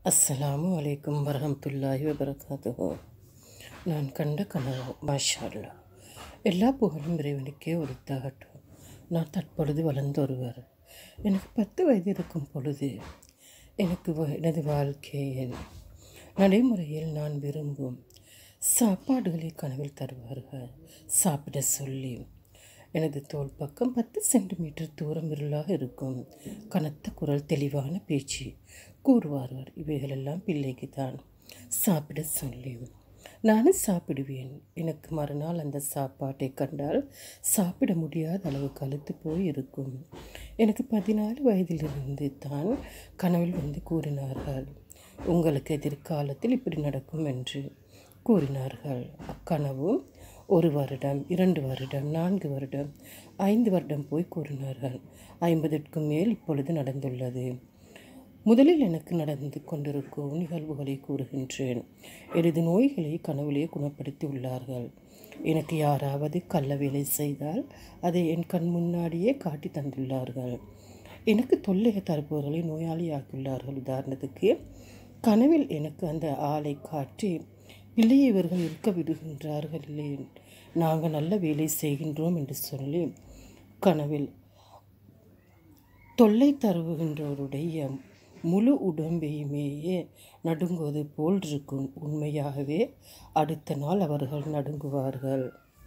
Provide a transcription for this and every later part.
அஸ்ஸலாமு அலைக்கும் வரஹமத்துல்லாஹி வபரகாத்துஹு நான் கண்ட கனவு மாஷா அல்லா எல்லா புகழும் இறைவனுக்கே உரித்தாகட்டும் நான் தற்பொழுது வளர்ந்த ஒருவர் எனக்கு பத்து வயது இருக்கும் பொழுது எனக்கு வ- எனது வாழ்க்கையில் நடைமுறையில் நான் விரும்பும் சாப்பாடுகளை கனவில் தருவார்கள் சாப்பிட சொல்லி எனது தோள் பக்கம் பத்து சென்டிமீட்டர் தூரம் இருளாக இருக்கும் கனத்த குரல் தெளிவான பேச்சு கூறுவார்கள் இவைகளெல்லாம் பிள்ளைக்கு தான் சாப்பிட சொல்லி நானும் சாப்பிடுவேன் எனக்கு மறுநாள் அந்த சாப்பாட்டை கண்டால் சாப்பிட முடியாத அளவுக்கு அழுத்து போய் இருக்கும் எனக்கு பதினாலு வயதிலிருந்து தான் கனவில் வந்து கூறினார்கள் உங்களுக்கு எதிர்காலத்தில் இப்படி நடக்கும் என்று கூறினார்கள் அக்கனவு ஒரு வருடம் இரண்டு வருடம் நான்கு வருடம் ஐந்து வருடம் போய் கூறினார்கள் ஐம்பதுக்கும் மேல் இப்பொழுது நடந்துள்ளது முதலில் எனக்கு நடந்து கொண்டிருக்கும் நிகழ்வுகளை கூறுகின்றேன் எனது நோய்களை கனவிலே குணப்படுத்தி உள்ளார்கள் எனக்கு யாராவது கள்ள வேலை செய்தால் அதை என் கண் முன்னாடியே காட்டி தந்துள்ளார்கள் எனக்கு தொல்லையை தருப்பவர்களை நோயாளியாக்கியுள்ளார்கள் உதாரணத்துக்கு கனவில் எனக்கு அந்த ஆளை காட்டி இல்லையே இவர்கள் இருக்க விடுகின்றார்கள் இல்லை நாங்கள் நல்ல வேலை செய்கின்றோம் என்று சொல்லி கனவில் தொல்லை தருகின்றவருடைய முழு உடம்பையுமேயே நடுங்குவது போல் இருக்கும் உண்மையாகவே அடுத்த நாள் அவர்கள் நடுங்குவார்கள்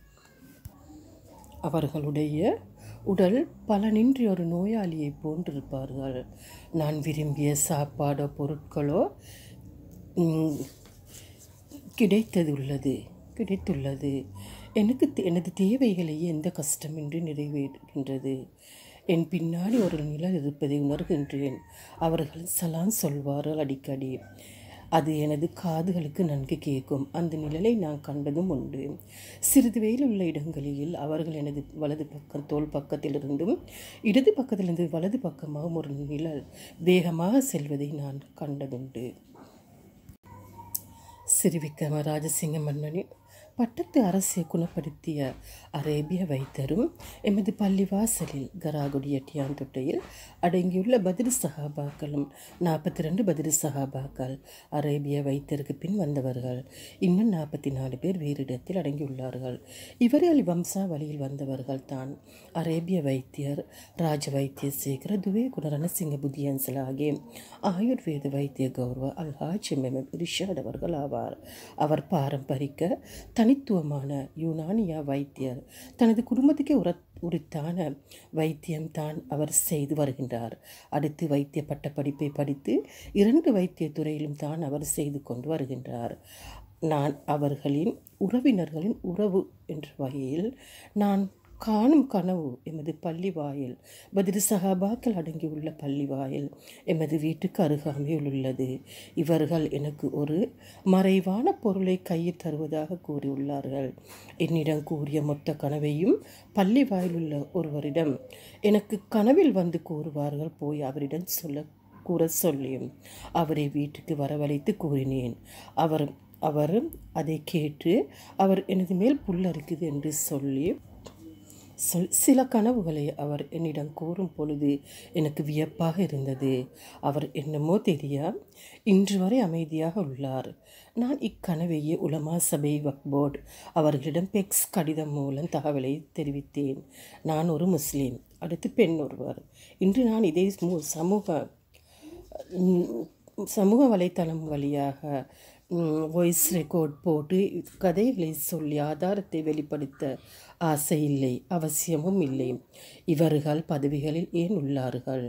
அவர்களுடைய உடல் பலனின்றி ஒரு நோயாளியை போன்றிருப்பார்கள் நான் விரும்பிய சாப்பாடோ பொருட்களோ ம், கிடைத்தது உள்ளது கிடைத்துள்ளது எனக்கு தே- எனது தேவைகளை எந்த கஷ்டமின்றி நிறைவேறுகின்றது என் பின்னாடி ஒரு நிழல் இருப்பதை உணர்கின்றேன் அவர்கள் சலான் சொல்வார்கள் அடிக்கடி அது எனது காதுகளுக்கு நன்கு கேட்கும் அந்த நிழலை நான் கண்டதும் உண்டு சிறிது வெயில் உள்ள இடங்களில் அவர்கள் எனது வலது பக்கம் தோள் பக்கத்திலிருந்தும் இடது பக்கத்திலிருந்து வலது பக்கமாகவும் ஒரு நிழல் வேகமாக செல்வதை நான் கண்டதுண்டு சிறுவிக்ரம ராஜசிங்க மன்னனின் பட்டத்து அரசை குணப்படுத்திய அரேபிய வைத்தரும் எமது பள்ளிவாசலில் கராகுடி எட்டியான் தொட்டையில் அடங்கியுள்ள பதிரு சஹாபாக்களும் நாற்பத்தி ரெண்டு பதிரு சஹாபாக்கள் அரேபிய வைத்தியருக்கு பின் வந்தவர்கள் இன்னும் நாற்பத்தி நாலு பேர் வேறு இடத்தில் அடங்கியுள்ளார்கள் இவர்கள் வம்சா வழியில் வந்தவர்கள் தான் அரேபிய வைத்தியர் ராஜ வைத்திய சேகர துவே குணரணசிங்க புத்தியன்சல் ஆகிய ஆயுர்வேத வைத்திய கௌரவ அல்ஹாஜ் எம் ரிஷாட் அவர்கள் ஆவார் அவர் பாரம்பரிக்க தனித்துவமான யுனானியா வைத்தியர் தனது குடும்பத்துக்கே உர உரித்தான வைத்தியம் தான் அவர் செய்து வருகின்றார் அடுத்து வைத்திய பட்டப்படிப்பை படித்து இரண்டு வைத்திய துறையிலும் தான் அவர் செய்து கொண்டு வருகின்றார் நான் அவர்களின் உறவினர்களின் உறவு என்ற வகையில் நான் காணும் கனவு எமது பள்ளி வாயில் பதிரு சஹாபாக்கள் அடங்கியுள்ள பள்ளி வாயில் எமது வீட்டுக்கு அருகாமையில் உள்ளது இவர்கள் எனக்கு ஒரு மறைவான பொருளை கையில் தருவதாக கூறியுள்ளார்கள் என்னிடம் கூறிய மொத்த கனவையும் பள்ளி வாயில் உள்ள ஒருவரிடம் எனக்கு கனவில் வந்து கூறுவார்கள் போய் அவரிடம் சொல்ல கூற சொல்லியும் அவரை வீட்டுக்கு வரவழைத்து கூறினேன் அவர் அவர் அதை கேட்டு அவர் எனது மேல் புல்லரிக்குது என்று சொல்லி சொல் சில கனவுகளை அவர் என்னிடம் கூறும் பொழுது எனக்கு வியப்பாக இருந்தது அவர் என்னமோ தெரியா இன்று வரை அமைதியாக உள்ளார் நான் இக்கனவையே உலமா சபை வக்போர்ட் அவர்களிடம் பெக்ஸ் கடிதம் மூலம் தகவலை தெரிவித்தேன் நான் ஒரு முஸ்லீம் அடுத்து பெண் ஒருவர் இன்று நான் இதை மு- சமூக ம், சமூக வலைத்தளம் வழியாக வாய்ஸ் ரெக்கார்ட் போட்டு கதைகளை சொல்லி ஆதாரத்தை வெளிப்படுத்த ஆசை இல்லை அவசியமும் இல்லை இவர்கள் பதவிகளில் ஏன் உள்ளார்கள்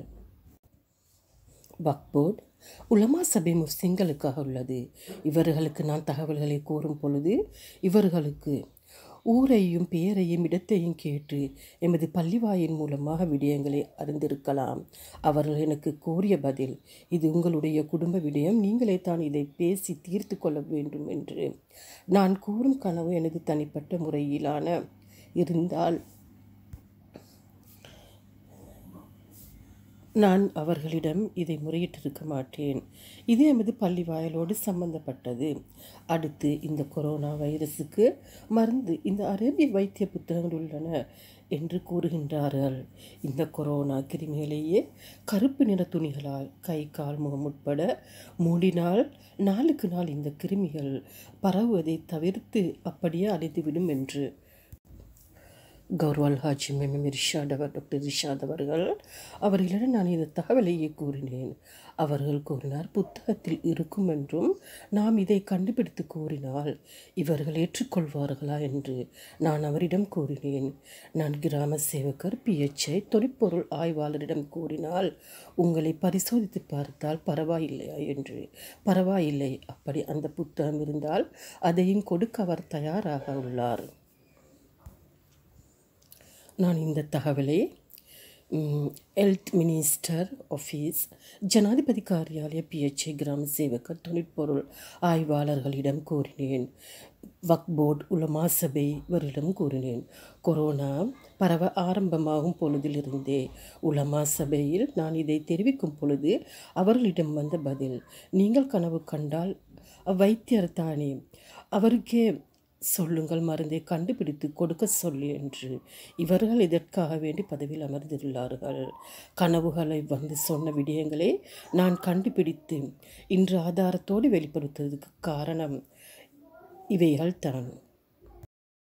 வக்போர்ட் உலமா சபை முஸ்லிம்களுக்காக உள்ளது இவர்களுக்கு நான் தகவல்களை கூறும் பொழுது இவர்களுக்கு ஊரையும் பெயரையும் இடத்தையும் கேட்டு எமது பள்ளிவாயின் மூலமாக விடயங்களை அறிந்திருக்கலாம் அவர்கள் எனக்கு கூறிய பதில் இது உங்களுடைய குடும்ப விடயம் நீங்களே தான் இதை பேசி தீர்த்து கொள்ள வேண்டும் என்று நான் கூறும் கனவு எனது தனிப்பட்ட முறையிலான இருந்தால் நான் அவர்களிடம் இதை முறையிட்டிருக்க மாட்டேன் இது எமது பள்ளி வாயலோடு சம்பந்தப்பட்டது அடுத்து இந்த கொரோனா வைரஸுக்கு மருந்து இந்த அரேபிய வைத்திய புத்தகங்கள் உள்ளன என்று கூறுகின்றார்கள் இந்த கொரோனா கிருமிகளையே கருப்பு நிற துணிகளால் கை கால் முகம் உட்பட மூடினால் நாளுக்கு நாள் இந்த கிருமிகள் பரவுவதை தவிர்த்து அப்படியே அழிந்துவிடும் என்று கௌர்வால் ஹாஜி மெமம் ரிஷாட் அவர் டாக்டர் ரிஷாத் அவர்கள் அவர்களிடம் நான் இந்த தகவலையே கூறினேன் அவர்கள் கூறினார் புத்தகத்தில் இருக்கும் என்றும் நாம் இதை கண்டுபிடித்து கூறினால் இவர்கள் ஏற்றுக்கொள்வார்களா என்று நான் அவரிடம் கூறினேன் நான் கிராம சேவகர் பிஎச்ஐ தொழிற்பொருள் ஆய்வாளரிடம் கூறினால் உங்களை பரிசோதித்து பார்த்தால் பரவாயில்லையா என்று பரவாயில்லை அப்படி அந்த புத்தகம் இருந்தால் அதையும் கொடுக்க அவர் தயாராக உள்ளார் நான் இந்த தகவலை ஹெல்த் மினிஸ்டர் ஆஃபீஸ் ஜனாதிபதி காரியாலய பிஎச்ஏ கிராம சேவகர் தொழிற்பொருள் ஆய்வாளர்களிடம் கூறினேன் வக் போர்டு உலமா சபை இவரிடம் கூறினேன் கொரோனா பரவ ஆரம்பமாகும் பொழுதிலிருந்தே உலமா சபையில் நான் இதை தெரிவிக்கும் பொழுது அவர்களிடம் வந்த பதில் நீங்கள் கனவு கண்டால் வைத்தியர் தானே அவருக்கே சொல்லுங்கள் மருந்தை கண்டுபிடித்து கொடுக்க சொல்லி என்று இவர்கள் இதற்காக வேண்டி பதவியில் அமர்ந்துள்ளார்கள் கனவுகளை வந்து சொன்ன விடயங்களை நான் கண்டுபிடித்து இன்று ஆதாரத்தோடு வெளிப்படுத்துவதற்கு காரணம் இவைகள் தான்